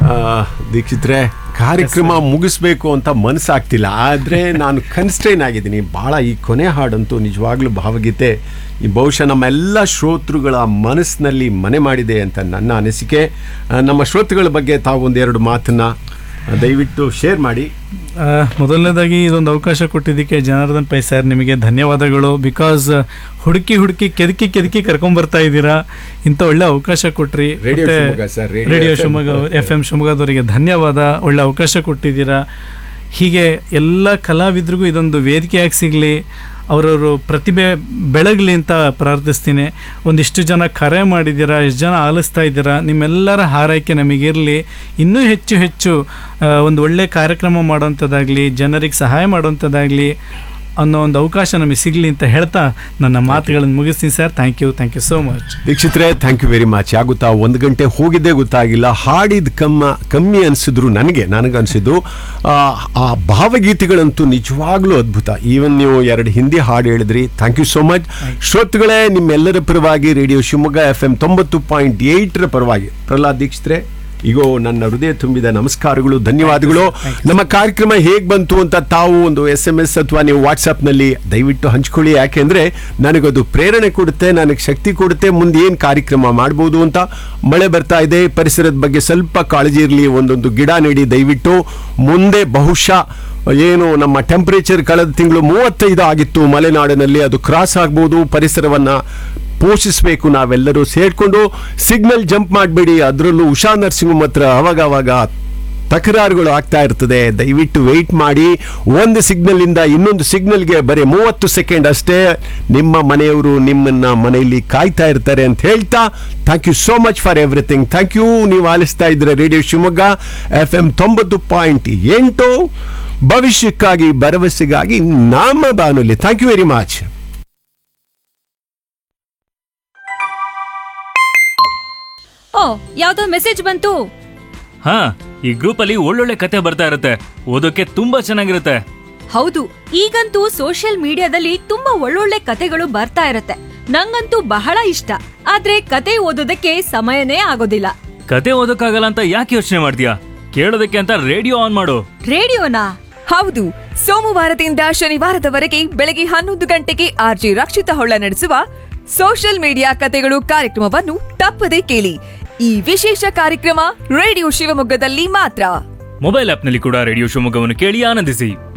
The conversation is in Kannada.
ಆ, ದೀಕ್ಷಿತ್ರೆ ಕಾರ್ಯಕ್ರಮ ಮುಗಿಸ್ಬೇಕು ಅಂತ ಮನಸ್ಸಾಗ್ತಿಲ್ಲ ಆದರೆ ನಾನು ಕನ್ಸ್ಟ್ರೈನ್ ಆಗಿದ್ದೀನಿ ಭಾಳ ಈ ಕೊನೆ ಹಾಡಂತೂ ನಿಜವಾಗ್ಲೂ ಭಾವಗೀತೆ ಈ ಬಹುಶಃ ನಮ್ಮೆಲ್ಲ ಶ್ರೋತೃಗಳ ಮನಸ್ಸಿನಲ್ಲಿ ಮನೆ ಮಾಡಿದೆ ಅಂತ ನನ್ನ ಅನಿಸಿಕೆ ಆ, ನಮ್ಮ ಶ್ರೋತೃಗಳ ಬಗ್ಗೆ ತಾವು ಒಂದೆರಡು ಮಾತನ್ನ ಆ, ದಯವಿಟ್ಟು ಶೇರ್ ಮಾಡಿ ಆ, ಮೊದಲನೇದಾಗಿ ಇದೊಂದು ಅವಕಾಶ ಕೊಟ್ಟಿದ್ದಕ್ಕೆ ಜನಾರ್ದನ್ ಪೈ ಸರ್ ನಿಮಗೆ ಧನ್ಯವಾದಗಳು ಬಿಕಾಸ್ ಹುಡುಕಿ ಹುಡುಕಿ ಕೆದಕಿ ಕೆದಕಿ ಕರ್ಕೊಂಬರ್ತಾ ಇದ್ದೀರಾ ಇಂಥ ಒಳ್ಳೆ ಅವಕಾಶ ಕೊಟ್ರಿ ರೇಡಿಯೋ ಮತ್ತೆ Shivamogga sir, radio radio FM. Shivamogga F M ಶಿವಮೊಗ್ಗದವರಿಗೆ ಧನ್ಯವಾದ ಒಳ್ಳೆ ಅವಕಾಶ ಕೊಟ್ಟಿದ್ದೀರಾ ಹೀಗೆ ಎಲ್ಲ ಕಲಾವಿದರಿಗೂ ಇದೊಂದು ವೇದಿಕೆಯಾಗಿ ಸಿಗಲಿ ಅವರವರು ಪ್ರತಿಭೆ ಬೆಳಗಲಿ ಅಂತ ಪ್ರಾರ್ಥಿಸ್ತೀನಿ ಒಂದಿಷ್ಟು ಜನ ಕರೆ ಮಾಡಿದ್ದೀರಾ ಎಷ್ಟು ಜನ ಆಲಿಸ್ತಾ ಇದ್ದೀರಾ ನಿಮ್ಮೆಲ್ಲರ ಹಾರೈಕೆ ನಮಗಿರಲಿ ಇನ್ನೂ ಹೆಚ್ಚು ಹೆಚ್ಚು ಆ, ಒಂದು ಒಳ್ಳೆ ಕಾರ್ಯಕ್ರಮ ಮಾಡೋವಂಥದ್ದಾಗಲಿ ಜನರಿಗೆ ಸಹಾಯ ಮಾಡೋವಂಥದ್ದಾಗಲಿ ಅನ್ನೋ ಒಂದು ಅವಕಾಶ ನಮಗೆ ಸಿಗಲಿ ಅಂತ ಹೇಳ್ತಾ ನನ್ನ ಮಾತುಗಳನ್ನು ಮುಗಿಸ್ತೀನಿ sir thank you thank you so much ದೀಕ್ಷಿತ್ರೆ ಥ್ಯಾಂಕ್ ಯು ವೆರಿ ಮಚ್ ಯಾಗುತ್ತಾ ಒಂದು ಗಂಟೆ ಹೋಗಿದ್ದೇ ಗೊತ್ತಾಗಿಲ್ಲ ಹಾಡಿದ ಕಮ್ಮ ಕಮ್ಮಿ ಅನಿಸಿದ್ರು ನನಗೆ ನನಗನ್ಸಿದ್ದು ಆ, ಆ ಭಾವಗೀತೆಗಳಂತೂ ನಿಜವಾಗ್ಲೂ ಅದ್ಭುತ ಈವನ್ ನೀವು ಎರಡು ಹಿಂದಿ ಹಾಡು ಹೇಳಿದ್ರಿ ಥ್ಯಾಂಕ್ ಯು ಸೋ ಮಚ್ ಶ್ರೋತೃಗಳೇ ನಿಮ್ಮೆಲ್ಲರ ಪರವಾಗಿ ರೇಡಿಯೋ ಶಿವಮೊಗ್ಗ ಎಫ್ ಎಂ ತೊಂಬತ್ತು ಪಾಯಿಂಟ್ ಏಯ್ಟರ ಪರವಾಗಿ ಪ್ರಹ್ಲಾದ್ ದೀಕ್ಷಿತ್ರೆ ಈಗೋ ನನ್ನ ಹೃದಯ ತುಂಬಿದ ನಮಸ್ಕಾರಗಳು ಧನ್ಯವಾದಗಳು ನಮ್ಮ ಕಾರ್ಯಕ್ರಮ ಹೇಗೆ ಬಂತು ಅಂತ ತಾವು ಒಂದು ಎಸ್ ಎಂ ಎಸ್ ಅಥವಾ ನೀವು ವಾಟ್ಸಪ್ನಲ್ಲಿ ದಯವಿಟ್ಟು ಹಂಚ್ಕೊಳ್ಳಿ ಯಾಕೆಂದ್ರೆ ನನಗದು ಪ್ರೇರಣೆ ಕೊಡುತ್ತೆ ನನಗೆ ಶಕ್ತಿ ಕೊಡುತ್ತೆ ಮುಂದೆ ಏನು ಕಾರ್ಯಕ್ರಮ ಮಾಡ್ಬೋದು ಅಂತ ಮಳೆ ಬರ್ತಾ ಇದೆ ಪರಿಸರದ ಬಗ್ಗೆ ಸ್ವಲ್ಪ ಕಾಳಜಿ ಇರಲಿ ಒಂದೊಂದು ಗಿಡ ನೆಡಿ ದಯವಿಟ್ಟು ಮುಂದೆ ಬಹುಶಃ ಏನು ನಮ್ಮ ಟೆಂಪರೇಚರ್ ಕಳೆದ ತಿಂಗಳು ಮೂವತ್ತೈದು ಆಗಿತ್ತು ಮಲೆನಾಡಿನಲ್ಲಿ ಅದು ಕ್ರಾಸ್ ಆಗ್ಬೋದು ಪರಿಸರವನ್ನ ಪೋಷಿಸಬೇಕು ನಾವೆಲ್ಲರೂ ಸೇರ್ಕೊಂಡು ಸಿಗ್ನಲ್ ಜಂಪ್ ಮಾಡಬೇಡಿ ಅದರಲ್ಲೂ ಉಷಾ ನರ್ಸಿಂಗ್ ಹತ್ರ ಅವಾಗ ಅವಾಗ ತಕರಾರುಗಳು ಆಗ್ತಾ ಇರ್ತದೆ ದಯವಿಟ್ಟು ವೆಯ್ಟ್ ಮಾಡಿ ಒಂದು ಸಿಗ್ನಲ್ ಇಂದ ಇನ್ನೊಂದು ಸಿಗ್ನಲ್ಗೆ ಬರೀ ಮೂವತ್ತು ಸೆಕೆಂಡ್ ಅಷ್ಟೇ ನಿಮ್ಮ ಮನೆಯವರು ನಿಮ್ಮನ್ನ ಮನೆಯಲ್ಲಿ ಕಾಯ್ತಾ ಇರ್ತಾರೆ ಅಂತ ಹೇಳ್ತಾ thank you so much for everything thank you ನೀವು ಆಲಿಸ್ತಾ ಇದ್ರೆ ರೇಡಿಯೋ ಶಿವಮೊಗ್ಗ ಎಫ್ ಎಂ ತೊಂಬತ್ತು ಪಾಯಿಂಟ್ ಎಂಟು ಭವಿಷ್ಯಕ್ಕಾಗಿ ಭರವಸೆಗಾಗಿ ನಮ್ಮ ಬಾನುಲಿ ಥ್ಯಾಂಕ್ ಯು ವೆರಿ ಮಚ್ ಓ ಯಾವ್ದೋ ಮೆಸೇಜ್ ಬಂತು ಹಾ ಈ ಗ್ರೂಪ್ ಅಲ್ಲಿ ಒಳ್ಳೊಳ್ಳೆ ಕತೆ ಬರ್ತಾ ಇರುತ್ತೆ ಓದೋಕೆ ತುಂಬಾ ಚೆನ್ನಾಗಿರುತ್ತೆ ಹೌದು ಈಗಂತೂ ಸೋಷಿಯಲ್ ಮೀಡಿಯಾದಲ್ಲಿ ತುಂಬಾ ಒಳ್ಳೊಳ್ಳೆ ಕತೆಗಳು ಬರ್ತಾ ಇರತ್ತೆ ನಂಗಂತೂ ಬಹಳ ಇಷ್ಟ ಆದ್ರೆ ಕತೆ ಓದೋದಕ್ಕೆ ಸಮಯನೇ ಆಗೋದಿಲ್ಲ ಕತೆ ಓದೋಕ್ಕಾಗಲ್ಲ ಅಂತ ಯಾಕೆ ಯೋಚನೆ ಮಾಡ್ತೀಯಾ ಕೇಳೋದಕ್ಕೆ ಅಂತ ರೇಡಿಯೋ ಆನ್ ಮಾಡು ರೇಡಿಯೋನಾ ಹೌದು ಸೋಮವಾರದಿಂದ ಶನಿವಾರದವರೆಗೆ ಬೆಳಗ್ಗೆ ಹನ್ನೊಂದು ಗಂಟೆಗೆ ಆರ್ಜಿ ರಕ್ಷಿತ ಹೊಳ್ಳ ನಡೆಸುವ ಸೋಷಿಯಲ್ ಮೀಡಿಯಾ ಕತೆಗಳು ಕಾರ್ಯಕ್ರಮವನ್ನು ತಪ್ಪದೆ ಕೇಳಿ ಈ ವಿಶೇಷ ಕಾರ್ಯಕ್ರಮ ರೇಡಿಯೋ ಶಿವಮೊಗ್ಗದಲ್ಲಿ ಮಾತ್ರ ಮೊಬೈಲ್ ಆಪ್ನಲ್ಲಿ ಕೂಡ ರೇಡಿಯೋ ಶಿವಮೊಗ್ಗವನ್ನು ಕೇಳಿ ಆನಂದಿಸಿ